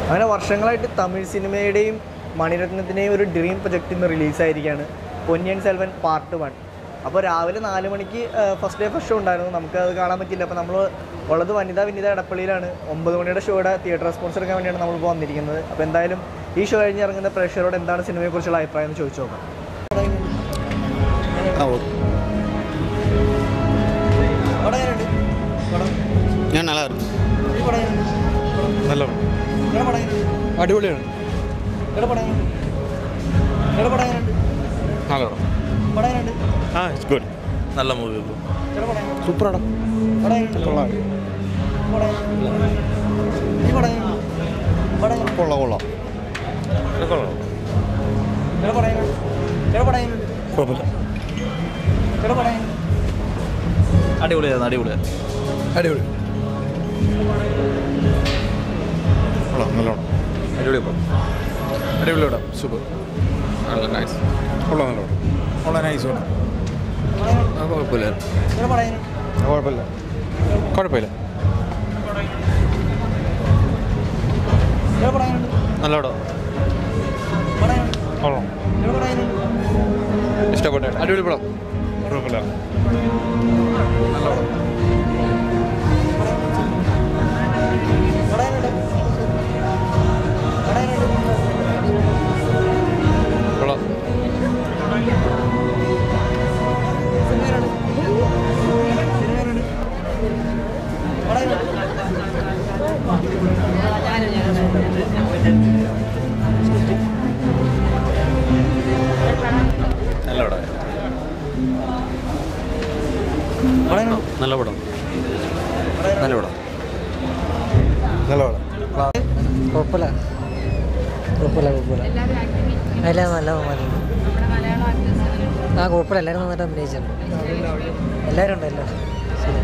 അങ്ങനെ വർഷങ്ങളായിട്ട് തമിഴ് സിനിമയുടെയും മണിരത്നത്തിൻ്റെയും ഒരു ഡ്രീം പ്രൊജക്റ്റ് ഇന്ന് റിലീസായിരിക്കുകയാണ് പൊന്നിയൻ സെൽവൻ പാർട്ട് വൺ അപ്പോൾ രാവിലെ നാല് മണിക്ക് ഫസ്റ്റ് ഡേ ഫസ്റ്റ് ഷോ ഉണ്ടായിരുന്നു നമുക്ക് അത് കാണാൻ പറ്റില്ല അപ്പോൾ നമ്മൾ ഉള്ളത് വനിതാ വിനിത എടപ്പള്ളിയിലാണ് ഒമ്പത് മണിയുടെ ഷോയുടെ തിയേറ്റർ റെസ്പോൺസ് എടുക്കാൻ വേണ്ടിയാണ് നമ്മളിപ്പോൾ വന്നിരിക്കുന്നത് അപ്പോൾ എന്തായാലും ഈ ഷോ കഴിഞ്ഞ് ഇറങ്ങുന്ന പ്രേക്ഷകരോട് എന്താണ് സിനിമയെക്കുറിച്ചുള്ള അഭിപ്രായം എന്ന് ചോദിച്ചു നോക്കാം ആ ഓ പടം എങ്ങനെയുണ്ട്? പടം? ഞാൻ நல்லா இருக்கு ഈ പടം എങ്ങനെയുണ്ട്? നല്ല നിങ്ങളുടെ പടം എങ്ങനെയുണ്ട്? അടിപൊളിയാണ് നിങ്ങളുടെ പടം എങ്ങനെയുണ്ട്? നിങ്ങളുടെ പടം എങ്ങനെയുണ്ട്? നല്ല പടം എങ്ങനെയുണ്ട്? ആ ഇറ്റ്സ് ഗുഡ് നല്ല മൂവി നിങ്ങളുടെ പടം എങ്ങനെയുണ്ട്? സൂപ്പറാണ് പടം എങ്ങനെയുണ്ട്? കൊള്ളാം പടം എങ്ങനെയുണ്ട്? ഈ പടം എങ്ങനെയുണ്ട്? പടം എങ്ങനെയുണ്ട്? കൊള്ളാം കൊള്ളാം കൊള്ളാം നിങ്ങളുടെ പടം എങ്ങനെയുണ്ട്? നിങ്ങളുടെ പടം എങ്ങനെയുണ്ട്? കുഴപ്പമില്ല നിങ്ങളുടെ പടം എങ്ങനെയുണ്ട്? അടിപൊളിയായിരുന്നു അടിപൊളിയായിരുന്നു അടിപൊളി കൊള്ളാം നല്ലോണം അടിപൊളി പടം അടിപൊളി പടം സൂപ്പർ നല്ല നൈസ് കൊള്ളാം നല്ലോണം കൊള്ളാം നൈസ് പടം പടം എങ്ങനെയുണ്ട്? കുഴപ്പമില്ല നിങ്ങളുടെ പടം എങ്ങനെയുണ്ട്? കുഴപ്പമില്ല കുഴപ്പമില്ല നിങ്ങളുടെ പടം എങ്ങനെയുണ്ട്? നല്ല പടം പടം എങ്ങനെയുണ്ട്? കൊള്ളാം നിങ്ങളുടെ പടം എങ്ങനെയുണ്ട്? ഇഷ്ടപ്പെട്ടു അടിപൊളി പടം കുഴപ്പമില്ല നല്ല പടം പടം എങ്ങനെയുണ്ട്? പടം എങ്ങനെയുണ്ട്? കൊള്ളാം സിനിമ എങ്ങനെയുണ്ട്? സിനിമ എങ്ങനെയുണ്ട്? പടം എങ്ങനെയുണ്ട്? നല്ല പടം പടം എങ്ങനെയുണ്ട്? നല്ല പടം പടം എങ്ങനെയുണ്ട്? നല്ല പടം നല്ല പടം കുഴപ്പമില്ല കുഴപ്പമില്ല കുഴപ്പമില്ല എല്ലാം നല്ല നന്നായിട്ടുണ്ട് ആ കുഴപ്പമില്ല എല്ലാവരും നന്നായിട്ട് അഭിനയിച്ചിട്ടുണ്ട് എല്ലാവരും ഉണ്ട് എല്ലാം ശരി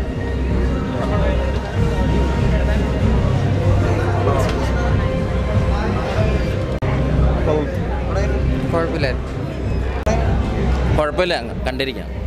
പടം എങ്ങനെയുണ്ട്? കുഴപ്പമില്ല കുഴപ്പമില്ല കണ്ടിരിക്കാം